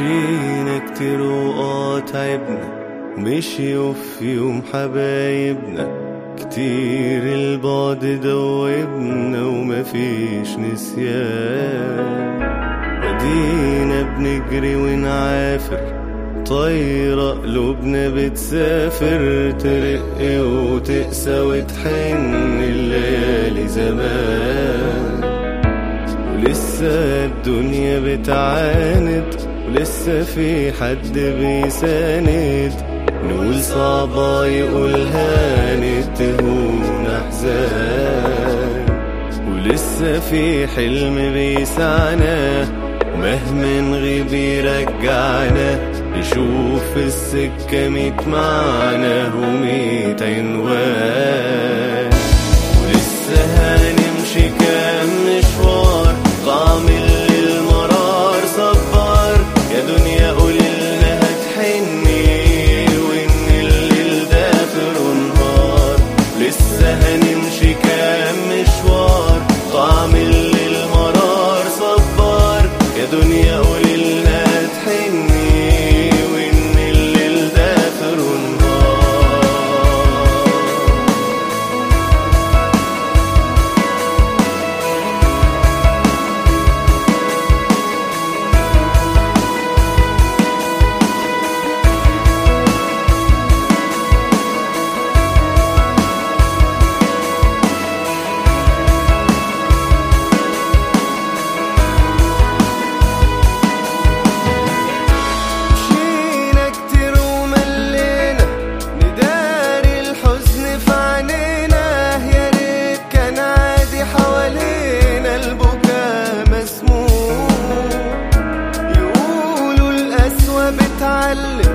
مشينا كتير وقات تعبنا مشيوا في يوم حبايبنا كتير البعد دوبنا ومفيش نسيان ودينا بنجري ونعافر طايرة قلوبنا بتسافر ترق وتقسى وتحن الليالي زمان ولسه الدنيا بتعاند ولسه في حد بيساند نقول صعبة يقول هانت تهون أحزان ولسه في حلم بيسعنا مهما نغيب يرجعنا نشوف السكة ميت معنى وميت عنوان ولسه هنمشي كام مشوار طعم اللي المرار صبار يا دنيا قوللنا هتحني وان الليل دافر ونهار لسه هنمشي كام مشوار طعم اللي المرار صبار يا دنيا قوللنا هتحني وان الليل دافر ونهار مشينا كتير وملينا نداري الحزن في عينينا يا ريت كان عادي حوالينا البكا مسموع يقولوا القسوة بتعلم